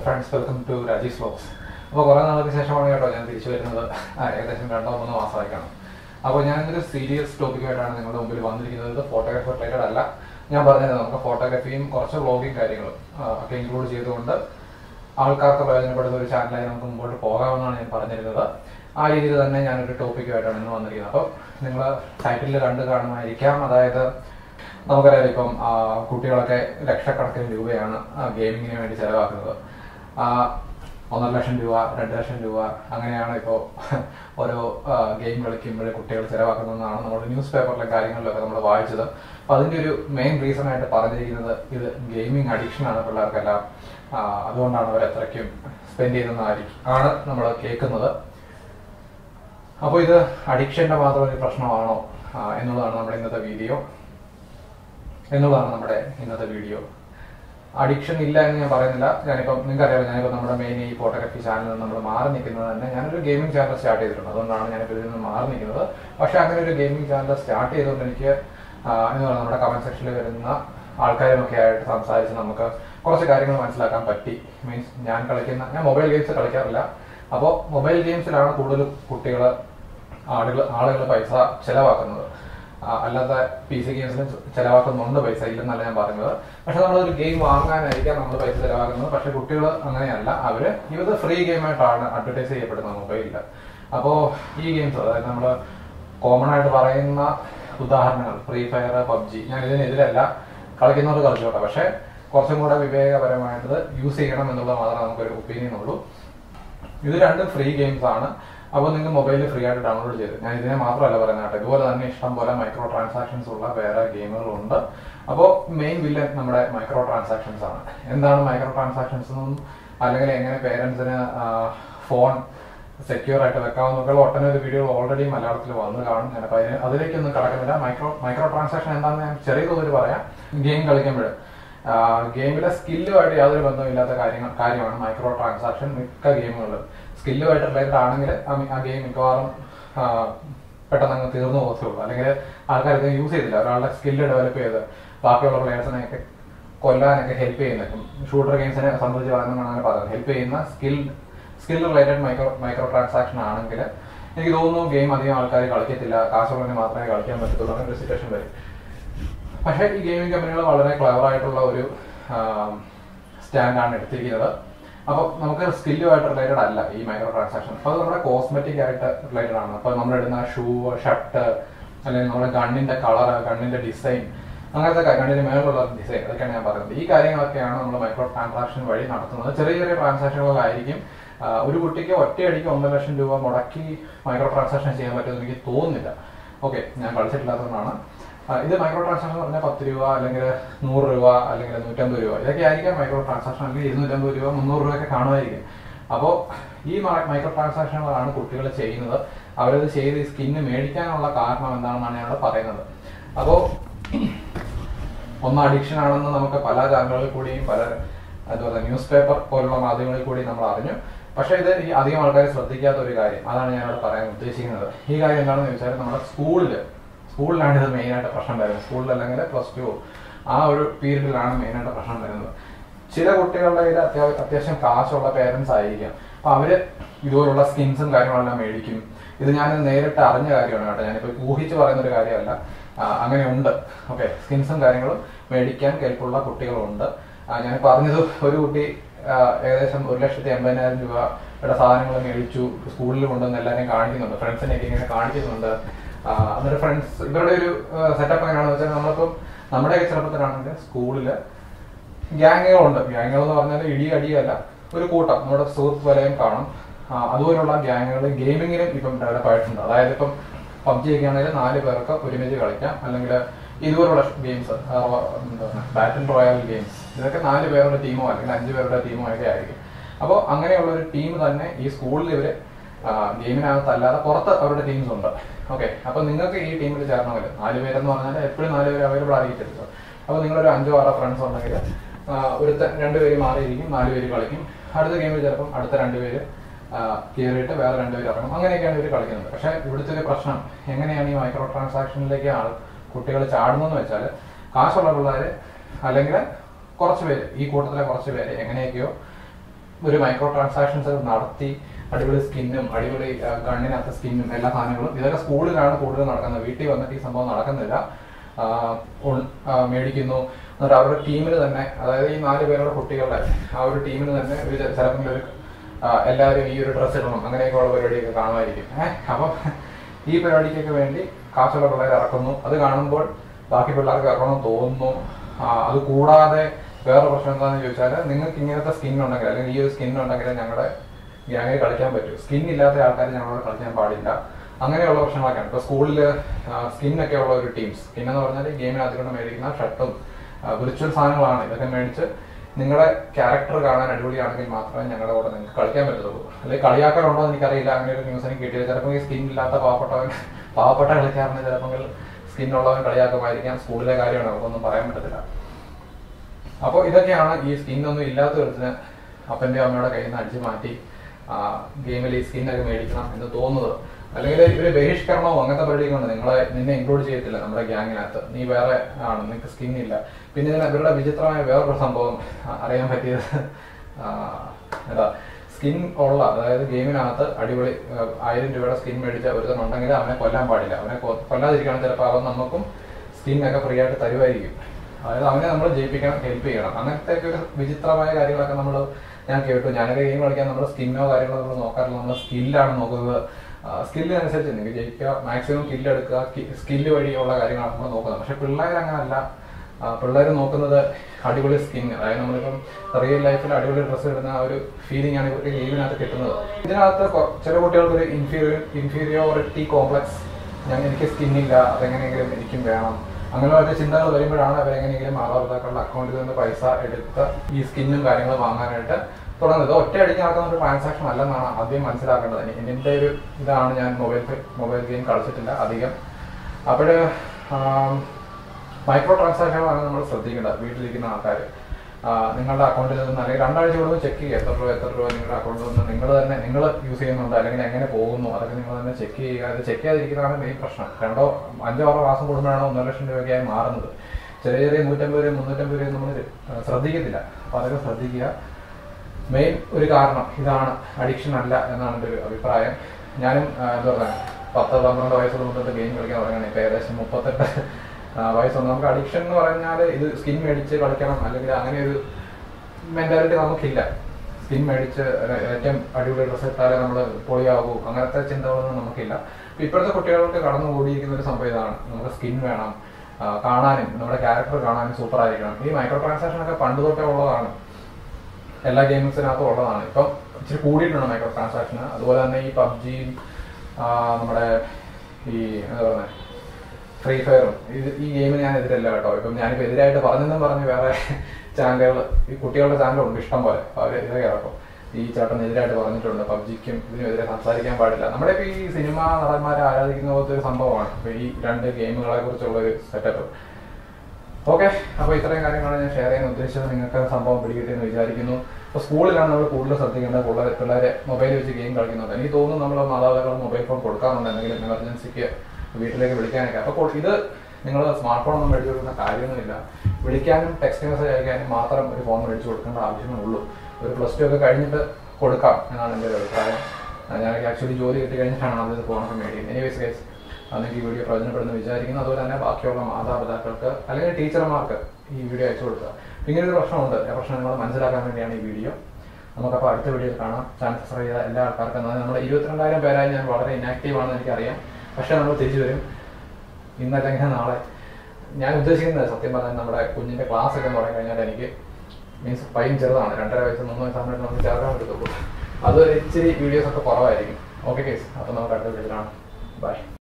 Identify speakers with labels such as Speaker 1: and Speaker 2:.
Speaker 1: Friends welcome to Rajeev vlogs അപ്പോൾ കുറേ നാൾക്ക് ശേഷമാണ് കേട്ടോ ഞാൻ തിരിച്ചു വരുന്നത് ആ, ഏകദേശം രണ്ടോ മൂന്നോ മാസമായി കാണും അപ്പോൾ ഞാനൊരു സീരിയസ് ടോപ്പിക്കായിട്ടാണ് നിങ്ങളുടെ മുമ്പിൽ വന്നിരിക്കുന്നത് ഇത് ഫോട്ടോഗ്രാഫി റിലേറ്റഡ് അല്ല ഞാൻ പറഞ്ഞത് നമുക്ക് ഫോട്ടോഗ്രാഫിയും കുറച്ച് വ്ളോഗിങ് കാര്യങ്ങളും ആ, ഒക്കെ ഇൻക്ലൂഡ് ചെയ്തുകൊണ്ട് ആൾക്കാർക്ക് പ്രയോജനപ്പെടുന്ന ഒരു ചാനലായി നമുക്ക് മുമ്പോട്ട് പോകാമെന്നാണ് ഞാൻ പറഞ്ഞിരുന്നത് ആ രീതിയിൽ തന്നെ ഞാനൊരു ടോപ്പിക്കുമായിട്ടാണ് ഇന്ന് വന്നിരിക്കുന്നത് അപ്പോൾ നിങ്ങൾ ടൈറ്റിൽ കണ്ട് കാണുമായിരിക്കാം അതായത് നമുക്കറിയാം ഇപ്പം ആ, കുട്ടികളൊക്കെ ലക്ഷക്കണക്കിന് രൂപയാണ് ഗെയിമിങ്ങിന് വേണ്ടി ചെലവാക്കുന്നത് ആ, ഒന്നര ലക്ഷം രൂപ രണ്ട് ലക്ഷം രൂപ അങ്ങനെയാണ് ഇപ്പോൾ ഓരോ ഗെയിം കളിക്കുമ്പോൾ കുട്ടികൾ ചെലവാക്കുന്നതെന്നാണ് നമ്മുടെ ന്യൂസ് പേപ്പറിലെ കാര്യങ്ങളിലൊക്കെ നമ്മൾ വായിച്ചത് അപ്പോൾ അതിൻ്റെ ഒരു മെയിൻ റീസൺ ആയിട്ട് പറഞ്ഞിരിക്കുന്നത് ഇത് ഗെയിമിംഗ് അഡിക്ഷൻ ആണ് പിള്ളേർക്കെല്ലാം ആ, അതുകൊണ്ടാണ് അവർ അത്രയ്ക്കും സ്പെൻഡ് ചെയ്യുന്നതായിരിക്കും ആണ് നമ്മൾ കേൾക്കുന്നത് അപ്പോൾ ഇത് അഡിക്ഷന്റെ മാത്രം ഒരു പ്രശ്നമാണോ ആ, എന്നുള്ളതാണ് നമ്മുടെ ഇന്നത്തെ വീഡിയോ എന്നുള്ളതാണ് നമ്മുടെ ഇന്നത്തെ വീഡിയോ അഡിക്ഷൻ ഇല്ല എന്ന് ഞാൻ പറയുന്നില്ല ഞാനിപ്പം നിങ്ങൾക്കറിയാമോ ഞാനിപ്പോൾ നമ്മുടെ മെയിൻ ഈ ഫോട്ടോഗ്രാഫി ചാനലിൽ നമ്മൾ മാറി നിൽക്കുന്നത് തന്നെ ഞാനൊരു ഗെയിമിംഗ് ചാനൽ സ്റ്റാർട്ട് ചെയ്തിട്ടുണ്ട് അതുകൊണ്ടാണ് ഞാനിപ്പോൾ ഇതിൽ നിന്ന് മാറി നിൽക്കുന്നത് പക്ഷേ അങ്ങനെ ഒരു ഗെയിമിംഗ് ചാനൽ സ്റ്റാർട്ട് ചെയ്തുകൊണ്ട് എനിക്ക് ആ, എന്ന് പറയുന്നത് നമ്മുടെ കമന്റ് സെക്ഷനിൽ വരുന്ന ആൾക്കാരുമൊക്കെ ആയിട്ട് സംസാരിച്ച് നമുക്ക് കുറച്ച് കാര്യങ്ങൾ മനസ്സിലാക്കാൻ പറ്റി മീൻസ് ഞാൻ കളിക്കുന്ന ഞാൻ മൊബൈൽ ഗെയിംസ് കളിക്കാറില്ല അപ്പോൾ മൊബൈൽ ഗെയിംസിലാണ് കൂടുതൽ കുട്ടികൾ ആളുകൾ ആളുകൾ പൈസ ചെലവാക്കുന്നത് ആ, അല്ലാതെ പി സി ഗെയിംസിലും ചെലവാക്കുന്നുണ്ട് പൈസ ഇല്ലെന്നല്ല ഞാൻ പറയുന്നത് പക്ഷെ നമ്മളൊരു ഗെയിം വാങ്ങാനായിരിക്കാം നമ്മൾ പൈസ ചെലവാക്കുന്നത് പക്ഷെ കുട്ടികൾ അങ്ങനെയല്ല അവര് ഇത് ഫ്രീ ഗെയിമായിട്ടാണ് അഡ്വർടൈസ് ചെയ്യപ്പെടുന്നത് മൊബൈലിൽ അപ്പോൾ ഈ ഗെയിംസ് അതായത് നമ്മൾ കോമൺ ആയിട്ട് പറയുന്ന ഉദാഹരണങ്ങൾ ഫ്രീ ഫയർ പബ്ജി ഞാൻ ഇതിനെതിരല്ല കളിക്കുന്നവർ കളിച്ചോട്ടെ പക്ഷെ കുറച്ചും കൂടെ വിവേകപരമായിട്ട് യൂസ് ചെയ്യണം എന്നുള്ളത് മാത്രമേ നമുക്കൊരു ഒപ്പീനിയൻ ഉള്ളൂ ഇത് രണ്ടും ഫ്രീ ഗെയിംസ് ആണ് അപ്പോൾ നിങ്ങൾ മൊബൈലിൽ ഫ്രീ ആയിട്ട് ഡൗൺലോഡ് ചെയ്ത് ഞാൻ ഇതിനെ മാത്രമല്ല പറയുന്നത് കേട്ടോ ഇതുപോലെ തന്നെ ഇഷ്ടം പോലെ മൈക്രോ ട്രാൻസാക്ഷൻസ് ഉള്ള വേറെ ഗെയിമുകളുണ്ട് അപ്പോൾ മെയിൻ വില്ലൻ നമ്മുടെ മൈക്രോ ട്രാൻസാക്ഷൻസ് ആണ് എന്താണ് മൈക്രോ ട്രാൻസാക്ഷൻസ് എന്നും അല്ലെങ്കിൽ എങ്ങനെ പേരൻസിന് ഫോൺ സെക്യൂർ ആയിട്ട് വെക്കാവുന്നൊക്കെ ഒട്ടനവധി വീഡിയോകൾ ഓൾറെഡി മലയാളത്തിൽ വന്ന് കാണും ഞാനപ്പോൾ അതിന് അതിലേക്കൊന്നും കടക്കുന്നില്ല മൈക്രോ മൈക്രോ ട്രാൻസാക്ഷൻ എന്താണെന്ന് ഞാൻ ചെറിയ തോതിൽ പറയാം ഗെയിം കളിക്കുമ്പോൾ ഗെയിമിലെ സ്കില്ലുമായിട്ട് യാതൊരു ബന്ധമില്ലാത്ത കാര്യങ്ങൾ കാര്യമാണ് മൈക്രോ ട്രാൻസാക്ഷൻ മിക്ക ഗെയിമുകളിലും സ്കില്ലുമായിട്ട് റിലേറ്റഡ് ആണെങ്കിൽ ആ- ആ ഗെയിം മിക്കവാറും ആ, പെട്ടെന്ന് അങ്ങ് തീർന്നു പോകത്തേ ഉള്ളൂ അല്ലെങ്കിൽ ആൾക്കാർ ഇത് യൂസ് ചെയ്തില്ല ഒരാളുടെ സ്കില്ല് ഡെവലപ്പ് ചെയ്ത് ബാക്കിയുള്ള പ്ലേയേഴ്സിനെയൊക്കെ കൊല്ലാനൊക്കെ ഹെൽപ്പ് ചെയ്യുന്ന ഇപ്പം ഷൂട്ടർ ഗെയിംസിനെ സംബന്ധിച്ച് പറയുന്നതാണ് അങ്ങനെ പറയുന്നത് ഹെൽപ്പ് ചെയ്യുന്ന skill skill related micro micro transaction ആണെങ്കിൽ എനിക്ക് തോന്നുന്നു ഗെയിം അധികം ആൾക്കാർ കളിക്കത്തില്ല കാശുള്ളതിന് മാത്രമേ കളിക്കാൻ പറ്റത്തുള്ളൂ അങ്ങനെ ഒരു സിറ്റുവേഷൻ വരും പക്ഷേ ഈ ഗെയിമിംഗ് കമ്പനികൾ വളരെ ക്ലവർ ആയിട്ടുള്ള ഒരു സ്റ്റാൻഡാണ് എടുത്തിരിക്കുന്നത് അപ്പോൾ നമുക്ക് സ്കില്ലുമായിട്ട് റിലേറ്റഡ് അല്ല ഈ മൈക്രോ ട്രാൻസാക്ഷൻ അപ്പോൾ അത് നമ്മുടെ കോസ്മെറ്റിക് ആയിട്ട് റിലേറ്റഡ് ആണ് അപ്പോൾ നമ്മൾ ഇടുന്ന ഷൂ ഷർട്ട് അല്ലെങ്കിൽ നമ്മുടെ ഗണ്ണിന്റെ കളർ ഗണ്ണിന്റെ ഡിസൈൻ അങ്ങനത്തെ കാര്യം, ഗണ്ണിന്റെ മേലുള്ള ഡിസൈൻ അതൊക്കെയാണ് ഞാൻ പറയുന്നത് ഈ കാര്യങ്ങളൊക്കെയാണ് നമ്മൾ മൈക്രോ ട്രാൻസാക്ഷൻ വഴി നടത്തുന്നത് ചെറിയ ചെറിയ ട്രാൻസാക്ഷനുകളായിരിക്കും ആ, ഒരു കുട്ടിക്ക് ഒറ്റയടിക്ക് ഒന്നര ലക്ഷം രൂപ മുടക്കി മൈക്രോ ട്രാൻസാക്ഷൻ ചെയ്യാൻ പറ്റുമെന്ന് എനിക്ക് തോന്നുന്നില്ല ഓക്കെ ഞാൻ കളിച്ചിട്ടില്ലാത്തതുകൊണ്ടാണ് ആ, ഇത് മൈക്രോ ട്രാൻസാക്ഷൻ എന്ന് പറഞ്ഞാൽ പത്ത് രൂപ അല്ലെങ്കിൽ നൂറ് രൂപ അല്ലെങ്കിൽ നൂറ്റമ്പത് രൂപ ഇതൊക്കെ ആയിരിക്കാം മൈക്രോ ട്രാൻസാക്ഷൻ അല്ലെങ്കിൽ ഇരുന്നൂറ്റമ്പത് രൂപ മുന്നൂറ് രൂപ ഒക്കെ കാണുമായിരിക്കും അപ്പോൾ ഈ മ- മൈക്രോ ട്രാൻസാക്ഷനുകളാണ് കുട്ടികൾ ചെയ്യുന്നത് അവരത് ചെയ്ത് ഈ സ്കിന്ന് മേടിക്കാനുള്ള കാരണം എന്താണെന്നാണ് ഞാൻ ഇവിടെ പറയുന്നത് അപ്പോൾ ഒന്ന് അഡിക്ഷൻ ആണെന്ന് നമുക്ക് പല ചാനലുകളിൽ കൂടിയും പല അതുപോലെ ന്യൂസ് പേപ്പർ പോലുള്ള മാധ്യമങ്ങളിൽ കൂടി നമ്മൾ അറിഞ്ഞു പക്ഷേ ഇത് ഈ അധികം ആൾക്കാർ ശ്രദ്ധിക്കാത്ത ഒരു കാര്യം അതാണ് ഞാൻ ഇവിടെ പറയാൻ ഉദ്ദേശിക്കുന്നത് ഈ കാര്യം എന്താണെന്ന് ചോദിച്ചാൽ നമ്മുടെ സ്കൂളിൽ സ്കൂളിലാണ് ഇത് മെയിനായിട്ട് പ്രശ്നം വരുന്നത് സ്കൂളിൽ അല്ലെങ്കിൽ പ്ലസ് ടു ആ ഒരു പീരീഡിലാണ് മെയിനായിട്ട് പ്രശ്നം വരുന്നത് ചില കുട്ടികളുടെ കയ്യിൽ അത്യാവശ്യം അത്യാവശ്യം കാശുള്ള പേരൻസ് ആയിരിക്കാം അപ്പൊ അവര് ഇതുപോലുള്ള സ്കിൻസും കാര്യങ്ങളെല്ലാം മേടിക്കും ഇത് ഞാൻ നേരിട്ട് അറിഞ്ഞ കാര്യമാണ് കേട്ടോ ഞാനിപ്പോ ഊഹിച്ച് പറയുന്ന ഒരു കാര്യമല്ല ആ, അങ്ങനെ ഉണ്ട് ഓക്കെ സ്കിൻസും കാര്യങ്ങളും മേടിക്കാൻ കേൾപ്പുള്ള കുട്ടികളുണ്ട് ആ, ഞാൻ പറഞ്ഞത് ഒരു കുട്ടി ആ, ഏകദേശം ഒരു ലക്ഷത്തി എൺപതിനായിരം രൂപയുടെ സാധനങ്ങൾ മേടിച്ചു സ്കൂളിൽ കൊണ്ടുവന്ന് എല്ലാവരെയും കാണിക്കുന്നുണ്ട് ഫ്രണ്ട്സിനെയൊക്കെ ഇങ്ങനെ കാണിക്കുന്നുണ്ട് ആ, എന്നിട്ട് ഫ്രണ്ട്സ് ഇവരുടെ ഒരു സെറ്റപ്പ് എങ്ങനെയാണെന്ന് വെച്ചാൽ നമ്മളിപ്പം നമ്മുടെ ചെറുപ്പത്തിലാണെങ്കിൽ സ്കൂളില് ഗ്യാങ്ങുകളുണ്ട് ഗ്യാങ്ങുകൾ എന്ന് പറഞ്ഞാൽ ഇടി അടിയല്ല ഒരു കൂട്ടം നമ്മുടെ സുഹൃത്ത് വലയം കാണും ആ, അതുപോലുള്ള ഗ്യാങ്ങുകൾ ഗെയിമിങ്ങിനും ഇപ്പം ഡെവലപ്പ് ആയിട്ടുണ്ട് അതായത് ഇപ്പം പബ്ജി ഒക്കെ ആണെങ്കിൽ നാല് പേർക്ക് ഒരുമിച്ച് കളിക്കാം അല്ലെങ്കിൽ ഇതുപോലുള്ള ഗെയിംസ് എന്താണ് ബാറ്റിൽ റോയൽ ഗെയിംസ് ഇതൊക്കെ നാല് പേരുടെ ടീമോ അല്ലെങ്കിൽ അഞ്ച് പേരുടെ ടീമോ ഒക്കെ ആയിരിക്കും അപ്പോൾ അങ്ങനെയുള്ള ഒരു ടീം തന്നെ ഈ സ്കൂളിൽ ഇവര് ഗെയിമിനകത്തല്ലാതെ പുറത്ത് അവരുടെ ടീംസ് ഉണ്ട് ഓക്കെ അപ്പൊ നിങ്ങൾക്ക് ഈ ടീമിൽ ചേരണമെങ്കിൽ നാല് പേരെന്ന് പറഞ്ഞാൽ എപ്പോഴും നാല് പേര് അവൈലബിൾ ആയിരിക്കത്തില്ല അപ്പൊ നിങ്ങളൊരു അഞ്ചോ ആറോ ഫ്രണ്ട്സ് ഉണ്ടെങ്കിൽ ഒരു രണ്ടുപേര് മാറിയിരിക്കും നാല് പേര് കളിക്കും അടുത്ത ഗെയിമിൽ ചിലപ്പം അടുത്ത രണ്ടുപേര് കയറിയിട്ട് വേറെ രണ്ടുപേര് ഇറങ്ങും അങ്ങനെയൊക്കെയാണ് ഇവർ കളിക്കുന്നത് പക്ഷെ ഇവിടുത്തെ ഒരു പ്രശ്നം എങ്ങനെയാണ് ഈ മൈക്രോ ട്രാൻസാക്ഷനിലേക്ക് ആൾ കുട്ടികൾ ചാടുന്നതെന്ന് വെച്ചാൽ കാശുള്ള പിള്ളേർ അല്ലെങ്കിൽ കുറച്ച് പേര് ഈ കൂട്ടത്തിലെ കുറച്ച് പേര് എങ്ങനെയൊക്കെയോ ഒരു മൈക്രോ ട്രാൻസാക്ഷൻസ് നടത്തി അടിപൊളി സ്കിന്നും അടിപൊളി ആ, ഗണ്ണിനകത്ത് സ്കിന്നും എല്ലാ സാധനങ്ങളും ഇതൊക്കെ സ്കൂളിലാണ് കൂടുതൽ നടക്കുന്നത് വീട്ടിൽ വന്നിട്ട് ഈ സംഭവം നടക്കുന്നില്ല ആ, ഉൾ- ആ, മേടിക്കുന്നു എന്നിട്ട് അവരുടെ ടീമിന് തന്നെ അതായത് ഈ നാല് പേരുടെ കുട്ടികളുടെ ആ ഒരു ടീമിന് തന്നെ ഒരു ചിലപ്പോൾ ഒരു ആ, എല്ലാവരും ഈ ഒരു ഡ്രസ്സ് ഇടണം അങ്ങനെയൊക്കെയുള്ള പരിപാടിയൊക്കെ കാണുമായിരിക്കും ഏഹ് അപ്പം ഈ പരിപാടിക്കൊക്കെ വേണ്ടി കാശുള്ള പിള്ളേർ ഇറക്കുന്നു അത് കാണുമ്പോൾ ബാക്കി പിള്ളേർക്ക് ഇറക്കണം തോന്നുന്നു ആ, അത് കൂടാതെ വേറെ പ്രശ്നം എന്താണെന്ന് ചോദിച്ചാൽ നിങ്ങൾക്ക് ഇങ്ങനത്തെ സ്കിൻ ഉണ്ടെങ്കിൽ അല്ലെങ്കിൽ ഈ ഒരു സ്കിൻ ഉണ്ടെങ്കിൽ ഞങ്ങളുടെ ഗ്യാങ്ങിൽ കളിക്കാൻ പറ്റും സ്കിൻ ഇല്ലാത്ത ആൾക്കാർ ഞങ്ങളോട് കളിക്കാൻ പാടില്ല അങ്ങനെയുള്ള പ്രശ്നങ്ങളൊക്കെയാണ് ഇപ്പോൾ സ്കൂളിൽ സ്കിന്നൊക്കെ ഉള്ള ഒരു ടീംസ് സ്കിൻ എന്ന് പറഞ്ഞാൽ ഗെയിമിനകത്ത് കൊണ്ട് മേടിക്കുന്ന ഷർട്ടും വിർച്വൽ സാധനങ്ങളാണ് ഇതൊക്കെ മേടിച്ച് നിങ്ങളുടെ ക്യാരക്ടർ കാണാൻ അടിപൊളിയാണെങ്കിൽ മാത്രമേ ഞങ്ങളുടെ കൂടെ നിങ്ങൾക്ക് കളിക്കാൻ പറ്റത്തുള്ളൂ അല്ലെങ്കിൽ കളിയാക്കാറുണ്ടോ എന്ന് എനിക്കറിയില്ല അങ്ങനെ ഒരു ന്യൂസ് എനിക്ക് കിട്ടിയത് ചിലപ്പോൾ ഈ സ്കിൻ ഇല്ലാത്ത പാവപ്പെട്ടവൻ പാവപ്പെട്ട കളിക്കാരന് ചിലപ്പോൾ സ്കിൻ ഉള്ളവൻ കളിയാക്കുമായിരിക്കാം സ്കൂളിലെ കാര്യമാണ് നമുക്കൊന്നും പറയാൻ പറ്റത്തില്ല അപ്പോൾ ഇതൊക്കെയാണ് ഈ സ്കിന്നൊന്നും ഇല്ലാത്ത വിധത്തിന് അപ്പൻ്റെ അമ്മയുടെ കയ്യിൽ നിന്ന് അടിച്ചു മാറ്റി ഗെയിമിൽ ഈ സ്കിന്നൊക്കെ മേടിക്കണം എന്ന് തോന്നുന്നത് അല്ലെങ്കിൽ ഇവര് ബഹിഷ്കരണമോ അങ്ങനത്തെ പരിപാടിയൊക്കെ നിങ്ങളെ നിന്നെ ഇൻക്ലൂഡ് ചെയ്യത്തില്ല നമ്മുടെ ഗ്യാങ്ങിനകത്ത് നീ വേറെ ആണ് നിനക്ക് സ്കിൻ ഇല്ല പിന്നെ ഇതിന് ഇവരുടെ വിചിത്രമായ വേറൊരു സംഭവം ആ, അറിയാൻ പറ്റിയത് ആ, എന്താ സ്കിൻ ഉള്ള അതായത് ഗെയിമിനകത്ത് അടിപൊളി ആ, ആയിരം രൂപയുടെ സ്കിൻ മേടിച്ച ഒരുത്തനുണ്ടെങ്കിൽ അവനെ കൊല്ലാൻ പാടില്ല അവനെ കൊ- കൊല്ലാതിരിക്കുകയാണെങ്കിൽ ചിലപ്പോൾ അവൻ നമുക്കും സ്കിൻ ഒക്കെ ഫ്രീ ആയിട്ട് തരുമായിരിക്കും അതായത് അവനെ നമ്മൾ ജയിപ്പിക്കണം ഹെൽപ്പ് ചെയ്യണം അങ്ങനത്തെ ഒക്കെ ഒരു വിചിത്രമായ കാര്യങ്ങളൊക്കെ നമ്മൾ ഞാൻ കേട്ടു ഞാനൊക്കെ ഗെയിം കളിക്കാൻ നമ്മൾ സ്കിന്നോ കാര്യങ്ങളോ നമ്മൾ നോക്കാറില്ല നമ്മൾ സ്കില്ലാണ് നോക്കുന്നത് സ്കില്ലിനനുസരിച്ച് നിങ്ങൾക്ക് ജയിക്കുക മാക്സിമം കില്ല് എടുക്കുക സ്കില്ല് വഴിയുള്ള കാര്യങ്ങളാണ് നമ്മൾ നോക്കുന്നത് പക്ഷെ പിള്ളേർ അങ്ങനല്ല പിള്ളേർ നോക്കുന്നത് അടിപൊളി സ്കിൻ അതായത് നമ്മളിപ്പം റിയൽ ലൈഫിൽ അടിപൊളി ഡ്രസ്സ് ഇടുന്ന ആ ഒരു ഫീലിംഗ് ആണ് ഇവർക്ക് ഗെയിമിനകത്ത് കിട്ടുന്നത് ഇതിനകത്ത് കൊ- ചില കുട്ടികൾക്ക് ഒരു ഇൻഫീരിയർ ഇൻഫീരിയോറിറ്റി കോംപ്ലക്സ് ഞാൻ എനിക്ക് സ്കിന്നില്ല അതെങ്ങനെയെങ്കിലും എനിക്കും വേണം അങ്ങനെയുള്ള ചിന്തകൾ വരുമ്പോഴാണ് അവരെങ്ങനെയെങ്കിലും മാതാപിതാക്കളുടെ അക്കൗണ്ടിൽ നിന്ന് പൈസ എടുത്ത് ഈ സ്കിന്നും കാര്യങ്ങളും വാങ്ങാനായിട്ട് തുടങ്ങുന്നത് ഇത് ഒറ്റയടിക്ക് നടക്കുന്ന ഒരു ട്രാൻസാക്ഷൻ അല്ലെന്നാണ് ആദ്യം മനസ്സിലാക്കേണ്ടത് ഇനി എൻ്റെ ഒരു ഇതാണ് ഞാൻ മൊബൈൽ മൊബൈൽ ഗെയിം കളിച്ചിട്ടില്ല അധികം അപ്പോൾ മൈക്രോ ട്രാൻസാക്ഷനാണ് നമ്മൾ ശ്രദ്ധിക്കേണ്ടത് വീട്ടിലിരിക്കുന്ന ആൾക്കാർ നിങ്ങളുടെ അക്കൗണ്ടിൽ നിന്ന് അല്ലെങ്കിൽ രണ്ടാഴ്ച കൂടുമ്പോൾ ചെക്ക് ചെയ്യുക എത്ര രൂപ എത്ര രൂപ നിങ്ങളുടെ അക്കൗണ്ടിൽ നിന്ന് നിങ്ങൾ തന്നെ നിങ്ങൾ യൂസ് ചെയ്യുന്നുണ്ട് അല്ലെങ്കിൽ എങ്ങനെ പോകുന്നു അതൊക്കെ നിങ്ങൾ തന്നെ ചെക്ക് ചെയ്യുക അത് ചെക്ക് ചെയ്യാതിരിക്കുന്നതാണ് മെയിൻ പ്രശ്നം രണ്ടോ അഞ്ചോ ആറോ മാസം കൂടുമ്പോഴാണ് ഒന്നര ലക്ഷം രൂപയ്ക്കായി മാറുന്നത് ചെറിയ ചെറിയ നൂറ്റമ്പത് രൂപ മുന്നൂറ്റമ്പത് രൂപ നമ്മൾ ശ്രദ്ധിക്കത്തില്ല അപ്പോൾ അതൊക്കെ ശ്രദ്ധിക്കുക മെയിൻ ഒരു കാരണം ഇതാണ് അഡിക്ഷൻ അല്ല എന്നാണ് എൻ്റെ ഒരു അഭിപ്രായം ഞാനും ആ, എന്താ പറയുക പത്ത് പന്ത്രണ്ട് വയസ്സുള്ള മുതൽ ഗെയിം കളിക്കാൻ തുടങ്ങുകയാണ് ഇപ്പോൾ ഏകദേശം മുപ്പത്തെട്ട് ആ, വയസ്സുണ്ട് നമുക്ക് അഡിക്ഷൻ എന്ന് പറഞ്ഞാൽ ഇത് സ്കിൻ മേടിച്ച് കളിക്കണം അല്ലെങ്കിൽ അങ്ങനെ ഒരു മെന്റാലിറ്റി നമുക്കില്ല സ്കിൻ മേടിച്ച് ഒരു ഏറ്റവും അടിപൊളി ഡ്രസ്സ് ഇട്ടാലേ നമ്മൾ പൊളിയാകൂ അങ്ങനത്തെ ചിന്തകളൊന്നും നമുക്കില്ല ഇപ്പൊ ഇപ്പോഴത്തെ കുട്ടികൾക്ക് കടന്നു കൂടിയിരിക്കുന്ന ഒരു സംഭവം ഇതാണ് നമുക്ക് സ്കിൻ വേണം ആ, കാണാനും നമ്മുടെ ക്യാരക്ടർ കാണാനും സൂപ്പർ ആയിരിക്കണം ഈ മൈക്രോ ട്രാൻസാക്ഷൻ ഒക്കെ പണ്ട് തൊട്ടേ ഉള്ളതാണ് എല്ലാ ഗെയിംസിനകത്തും ഉള്ളതാണ് ഇപ്പം ഇച്ചിരി കൂടിയിട്ടുണ്ട് മൈക്രോ ട്രാൻസാക്ഷൻ അതുപോലെ തന്നെ ഈ പബ്ജിയും നമ്മുടെ ഈ എന്താ പറയുക ഫ്രീ ഫയറും ഇത് ഈ ഗെയിമിന് ഞാൻ എതിരല്ല കേട്ടോ ഇപ്പം ഞാനിപ്പോൾ എതിരായിട്ട് പറഞ്ഞെന്നും പറഞ്ഞ് വേറെ ചാനലുകൾ ഈ കുട്ടികളുടെ ചാനലുണ്ട് ഇഷ്ടം പോലെ അവർ ഇതൊക്കെ ഇറക്കും ഈ ചേട്ടൻ എതിരായിട്ട് പറഞ്ഞിട്ടുണ്ട് പബ്ജിക്കും ഇതിനെതിരെ സംസാരിക്കാൻ പാടില്ല നമ്മുടെ ഇപ്പോൾ ഈ സിനിമ നടന്മാരെ ആരാധിക്കുന്ന പോലത്തെ ഒരു സംഭവമാണ് ഇപ്പോൾ ഈ രണ്ട് ഗെയിമുകളെ കുറിച്ചുള്ള ഒരു സെറ്റപ്പ് ഓക്കെ അപ്പോൾ ഇത്രയും കാര്യങ്ങളാണ് ഞാൻ ഷെയർ ചെയ്യാൻ ഉദ്ദേശിച്ചത് നിങ്ങൾക്ക് സംഭവം പിടികിട്ടിയെന്ന് വിചാരിക്കുന്നു അപ്പോൾ സ്കൂളിലാണ് നമ്മൾ കൂടുതൽ ശ്രദ്ധിക്കേണ്ടത് പിള്ളേർ പിള്ളേരെ മൊബൈൽ വെച്ച് ഗെയിം കളിക്കുന്നുണ്ട് എനിക്ക് തോന്നുന്നു നമ്മൾ മാതാപിതാക്കൾ മൊബൈൽ ഫോൺ കൊടുക്കാറുണ്ട് എന്തെങ്കിലും എമർജൻസിക്ക് വീട്ടിലേക്ക് വിളിക്കാനൊക്കെ അപ്പോൾ ഇത് നിങ്ങൾ സ്മാർട്ട് ഫോൺ ഒന്നും മേടിച്ചു കൊടുക്കുന്ന കാര്യമൊന്നുമില്ല വിളിക്കാനും ടെക്സ്റ്റ് മെസ്സേജ് അയക്കാനും മാത്രം ഒരു ഫോൺ മേടിച്ചു കൊടുക്കേണ്ട ആവശ്യമേ ഉള്ളൂ ഒരു പ്ലസ് ടു ഒക്കെ കഴിഞ്ഞിട്ട് കൊടുക്കാം എന്നാണ് എൻ്റെ ഒരു അഭിപ്രായം ആ, ഞാൻ ആക്ച്വലി ജോലി കിട്ടി കഴിഞ്ഞിട്ടാണ് അത് ഫോണൊക്കെ മേടിക്കുന്നത് എനിവേസ് ഗൈസ് നിങ്ങൾക്ക് ഈ വീഡിയോ പ്രയോജനപ്പെടുന്നു വിചാരിക്കുന്നു അതുപോലെ തന്നെ ബാക്കിയുള്ള മാതാപിതാക്കൾക്ക് അല്ലെങ്കിൽ ടീച്ചർമാർക്ക് ഈ വീഡിയോ അയച്ചു കൊടുക്കുക ഇങ്ങനെ ഒരു പ്രശ്നമുണ്ട് ആ പ്രശ്നം നിങ്ങൾ മനസ്സിലാക്കാൻ വേണ്ടിയാണ് ഈ വീഡിയോ നമുക്കപ്പോൾ അടുത്ത വീഡിയോയിൽ കാണാം ചാനൽ സബ്സ്ക്രൈബ് ചെയ്ത എല്ലാ ആൾക്കാർക്കും നന്ദി. നമ്മുടെ ഇരുപത്തിരണ്ടായിരം പേരായി ഞാൻ വളരെ ഇനാക്റ്റീവ് ആണെന്ന് എനിക്കറിയാം പക്ഷേ നമ്മൾ തിരിച്ചു വരും ഇന്നല്ലെങ്കിൽ നാളെ ഞാൻ ഉദ്ദേശിക്കുന്നത് സത്യം പറഞ്ഞാൽ നമ്മുടെ കുഞ്ഞിന്റെ ക്ലാസ് ഒക്കെ എന്ന് പറഞ്ഞു കഴിഞ്ഞാൽ എനിക്ക് മീൻസ് പയ്യൻ ചെറുതാണ് രണ്ടര വയസ്സ് മൂന്ന് വയസ്സാകുമ്പോഴേക്കും നമുക്ക് ചേർക്കാൻ പറ്റത്തുള്ളൂ അത് ഇച്ചിരി വീഡിയോസ് ഒക്കെ കുറവായിരിക്കും ഓക്കെ കേസ് അപ്പോൾ നമുക്ക് അടുത്ത വീഡിയോയിലാണ് ബൈ